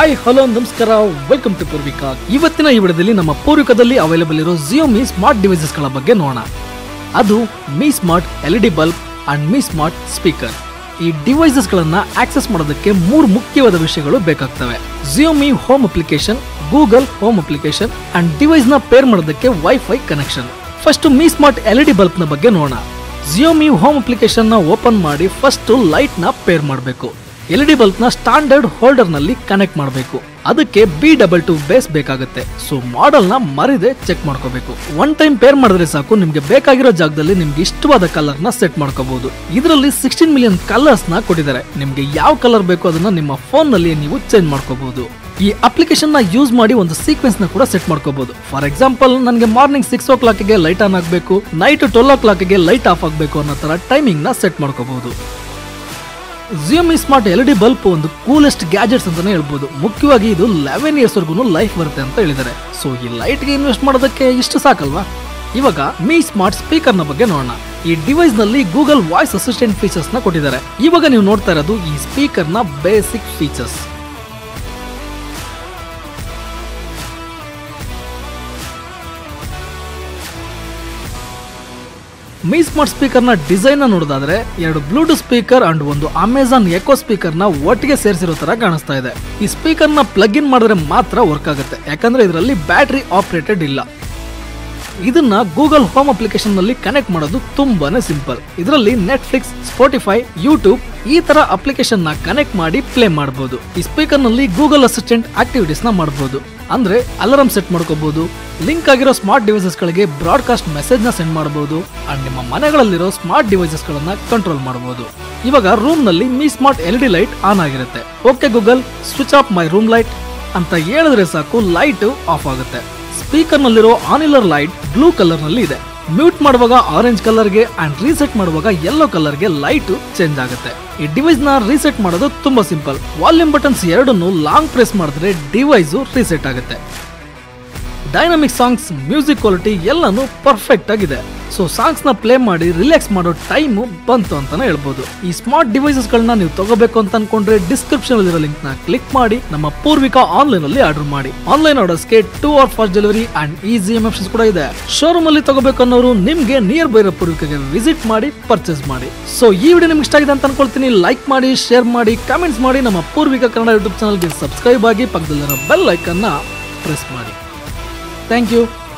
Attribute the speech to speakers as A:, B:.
A: hi hello ನಮಸ್ಕಾರ welcome to Poorvika ಇವತ್ತಿನ ಈ ವಿಡಿಯೋದಲ್ಲಿ ನಮ್ಮ ಪೂರ್ವಿಕದಲ್ಲಿ ಅವೈಲೇಬಲ್ ಇರೋ ಜಿಯೋ ಮಿ ಸ್ಮಾರ್ಟ್ ಡಿವೈಸಸ್ ಗಳ ಬಗ್ಗೆ ನೋಡೋಣ ಅದು Mi smart L D bulb and Mi smart speaker ಈ ಡಿವೈಸಸ್ ಗಳನ್ನ ಆಕ್ಸೆಸ್ ಮಾಡೋದಕ್ಕೆ ಮೂರು ಮುಖ್ಯವಾದ ವಿಷಯಗಳು ಬೇಕಾಗ್ತವೆ Xiaomi home application Google home application and device ನ ಪೇರ್ ಮಾಡೋದಕ್ಕೆ wifi connection first Mi smart L D bulb ನ ಬಗ್ಗೆ ನೋಡೋಣ ಜಿಯೋ ಮಿ ಹೋಮ್ ಅಪ್ಲಿಕೇಶನ್ ನ ಓಪನ್ ಮಾಡಿ ಫಸ್ಟ್ ಲೈಟ್ ನ ಪೇರ್ ಮಾಡಬೇಕು ಎಲ್ ಡಿ ಬಲ್ಬ್ ನ ಸ್ಟಾಂಡರ್ಡ್ ಹೋಲ್ಡರ್ ನಲ್ಲಿ ಕನೆಕ್ಟ್ ಮಾಡಬೇಕು ಅದಕ್ಕೆ ಬಿ ಡಬಲ್ ಟು ಬೇಸ್ ಬೇಕಾಗುತ್ತೆ ಸೊ ಮಾಡೆಲ್ ನ ಮರಿದೆ ಚೆಕ್ ಮಾಡ್ಕೋಬೇಕು ಒನ್ ಟೈಮ್ ಪೇರ್ ಮಾಡಿದ್ರೆ ಸಾಕು ನಿಮ್ಗೆ ಬೇಕಾಗಿರೋ ಜಾಗದಲ್ಲಿ ನಿಮ್ಗೆ ಇಷ್ಟವಾದ ಕಲರ್ ನ ಸೆಟ್ ಮಾಡ್ಕೋಬಹುದು ಇದರಲ್ಲಿ ಸಿಕ್ಸ್ಟೀನ್ ಮಿಲಿಯನ್ ಕಲರ್ಸ್ ನ ಕೊಟ್ಟಿದ್ದಾರೆ ನಿಮ್ಗೆ ಯಾವ ಕಲರ್ ಬೇಕು ಅದನ್ನ ನಿಮ್ಮ ಫೋನ್ ನಲ್ಲಿ ನೀವು ಚೇಂಜ್ ಮಾಡ್ಕೋಬಹುದು ಈ ಅಪ್ಲಿಕೇಶನ್ ನ ಯೂಸ್ ಮಾಡಿ ಒಂದು ಸೀಕ್ವೆನ್ಸ್ ನ ಕೂಡ ಸೆಟ್ ಮಾಡ್ಕೋಬಹುದು ಫಾರ್ ಎಕ್ಸಾಂಪಲ್ ನನಗೆ ಮಾರ್ನಿಂಗ್ ಸಿಕ್ಸ್ ಓ ಕ್ಲಾಕ್ಗೆ ಲೈಟ್ ಆನ್ ಆಗಬೇಕು ನೈಟ್ ಟ್ವೆಲ್ ಓ ಕ್ಲಾಕ್ಗೆ ಲೈಟ್ ಆಫ್ ಆಗಬೇಕು ಅನ್ನೋ ತರ ಟೈಮಿಂಗ್ ನ ಸೆಟ್ ಮಾಡ್ಕೋಬಹುದು Xiaomi smart L D bulb ಒಂದು ಕೂಲೆಸ್ಟ್ ಗ್ಯಾಜೆಟ್ಸ್ ಅಂತಾನೆ ಹೇಳ್ಬೋದು ಮುಖ್ಯವಾಗಿ ಇದು ಲೆವೆನ್ ಇಯರ್ಸ್ ವರ್ಗು ಲೈಫ್ ಬರುತ್ತೆ ಅಂತ ಹೇಳಿದ್ದಾರೆ ಸೊ ಈ ಲೈಟ್ಗೆ ಇನ್ವೆಸ್ಟ್ ಮಾಡೋದಕ್ಕೆ ಇಷ್ಟು ಸಾಕಲ್ವಾ ಇವಾಗ ಮೀ ಸ್ಮಾರ್ಟ್ ಸ್ಪೀಕರ್ ನ ಬಗ್ಗೆ ನೋಡೋಣ ಈ ಡಿವೈಸ್ ನಲ್ಲಿ ಗೂಗಲ್ ವಾಯ್ಸ್ ಅಸಿಸ್ಟೆಂಟ್ ಫೀಚರ್ಸ್ ನ ಕೊಟ್ಟಿದ್ದಾರೆ ಇವಾಗ ನೀವು ನೋಡ್ತಾ ಇರೋದು ಈ ಸ್ಪೀಕರ್ ನ basic features Mi smart speaker ನ ಡಿಸೈನ್ ನೋಡೋದಾದ್ರೆ ಎರಡು ಬ್ಲೂಟೂತ್ ಸ್ಪೀಕರ್ ಅಂಡ್ ಒಂದು ಅಮೆಜಾನ್ ಎಕೋ ಸ್ಪೀಕರ್ ನ ಒಟ್ಟಿಗೆ ಸೇರಿಸಿರೋ ತರ ಕಾಣಿಸ್ತಾ ಇದೆ ಈ ಸ್ಪೀಕರ್ ನ ಪ್ಲಗ್ ಇನ್ ಮಾಡಿದ್ರೆ ಮಾತ್ರ ವರ್ಕ್ ಆಗುತ್ತೆ ಯಾಕಂದ್ರೆ ಇದರಲ್ಲಿ ಬ್ಯಾಟರಿ ಆಪರೇಟೆಡ್ ಇಲ್ಲ ಇದನ್ನ ಗೂಗಲ್ ಹೋಮ್ ಅಪ್ಲಿಕೇಶನ್ ನಲ್ಲಿ ಕನೆಕ್ಟ್ ಮಾಡೋದು ತುಂಬಾನೇ ಸಿಂಪಲ್ ಇದರಲ್ಲಿ ನೆಟ್ಫ್ಲಿಕ್ಸ್ ಸ್ಪೋಟಿಫೈ ಯೂಟ್ಯೂಬ್ ಈ ತರ ಅಪ್ಲಿಕೇಶನ್ ನ ಕನೆಕ್ಟ್ ಮಾಡಿ ಪ್ಲೇ ಮಾಡಬಹುದು ಈ ಸ್ಪೀಕರ್ ನಲ್ಲಿ ಗೂಗಲ್ ಅಸಿಸ್ಟೆಂಟ್ ಆಕ್ಟಿವಿಟೀಸ್ ನ ಮಾಡಬಹುದು ಅಂದ್ರೆ ಅಲಾರಂ ಸೆಟ್ ಮಾಡ್ಕೋಬಹುದು ಲಿಂಕ್ ಆಗಿರೋ ಸ್ಮಾರ್ಟ್ ಡಿವೈಸಸ್ ಗಳಿಗೆ ಬ್ರಾಡ್ಕಾಸ್ಟ್ ಮೆಸೇಜ್ ನ ಸೆಂಡ್ ಮಾಡಬಹುದು ಅಂಡ್ ನಿಮ್ಮ ಮನೆಗಳಲ್ಲಿರೋ ಸ್ಮಾರ್ಟ್ ಡಿವೈಸಸ್ ಗಳನ್ನ ಕಂಟ್ರೋಲ್ ಮಾಡಬಹುದು ಇವಾಗ ರೂಮ್ ನಲ್ಲಿ Mi smart L D light on ಆಗಿರುತ್ತೆ okay Google switch off my room light ಅಂತ ಹೇಳಿದ್ರೆ ಸಾಕು ಲೈಟ್ ಆಫ್ ಆಗುತ್ತೆ ಸ್ಪೀಕರ್ ನಲ್ಲಿರೋ ಆನಿಲರ್ ಲೈಟ್ ಬ್ಲೂ ಕಲರ್ ನಲ್ಲಿ ಇದೆ ಮ್ಯೂಟ್ ಮಾಡುವಾಗ ಆರೆಂಜ್ ಕಲರ್ಗೆ ಅಂಡ್ ರೀಸೆಟ್ ಮಾಡುವಾಗ ಯೆಲ್ಲೋ ಕಲರ್ಗೆ ಲೈಟ್ ಚೇಂಜ್ ಆಗುತ್ತೆ ಈ ಡಿವೈಸ್ ನ ರೀಸೆಟ್ ಮಾಡೋದು ತುಂಬಾ ಸಿಂಪಲ್ ವಾಲ್ಯೂಮ್ ಬಟನ್ಸ್ ಎರಡನ್ನು ಲಾಂಗ್ ಪ್ರೆಸ್ ಮಾಡಿದ್ರೆ ಡಿವೈಸ್ ರೀಸೆಟ್ ಆಗುತ್ತೆ ಡೈನಾಮಿಕ್ ಸಾಂಗ್ಸ್ ಮ್ಯೂಸಿಕ್ ಕ್ವಾಲಿಟಿ ಎಲ್ಲಾನು ಪರ್ಫೆಕ್ಟ್ ಆಗಿದೆ ಸೊ ಸಾಂಗ್ಸ್ ನ ಪ್ಲೇ ಮಾಡಿ ರಿಲ್ಯಾಕ್ಸ್ ಮಾಡೋ ಟೈಮ್ ಬಂತು ಅಂತಾನೆ ಹೇಳ್ಬೋದು ಈ ಸ್ಮಾರ್ಟ್ ಡಿವೈಸಸ್ ಗಳನ್ನ ನೀವು ತಗೋಬೇಕು ಅಂತ ಅನ್ಕೊಂಡ್ರೆ ಡಿಸ್ಕ್ರಿಪ್ಷನ್ ಅಲ್ಲಿರೋ ಲಿಂಕ್ ನ ಕ್ಲಿಕ್ ಮಾಡಿ ನಮ್ಮ ಪೂರ್ವಿಕಾ ಆನ್ಲೈನ್ ಅಲ್ಲಿ ಆರ್ಡರ್ ಮಾಡಿ ಆನ್ಲೈನ್ ಆರ್ಡರ್ಸ್ಗೆ two hour fast delivery and easy M options ಕೂಡ ಇದೆ ಶೋರೂಮ್ ಅಲ್ಲಿ ತಗೋಬೇಕು ಅನ್ನೋರು ನಿಮ್ಗೆ ನಿಯರ್ ಬೈ ಇರೋ ಪೂರ್ವಿಕಾಗೆ ವಿಸಿಟ್ ಮಾಡಿ ಪರ್ಚೇಸ್ ಮಾಡಿ ಸೊ ಈ ವಿಡಿಯೋ ನಿಮ್ಗೆ ಇಷ್ಟ ಆಗಿದೆ ಅಂತ ಅನ್ಕೊಳ್ತೀನಿ ಲೈಕ್ ಮಾಡಿ ಶೇರ್ ಮಾಡಿ ಕಾಮೆಂಟ್ಸ್ ಮಾಡಿ ನಮ್ಮ ಪೂರ್ವಿಕಾ ಕನ್ನಡ ಯೂಟ್ಯೂಬ್ ಚಾನಲ್ಗೆ ಸಬ್ಸ್ಕ್ರೈಬ್ ಆಗಿ ಪಕ್ಕದಲ್ಲಿರೋ ಬೆಲ್ ಐಕನ್ನ ಪ್ರೆಸ್ ಮಾಡಿ ಥ್ಯಾಂಕ್ ಯು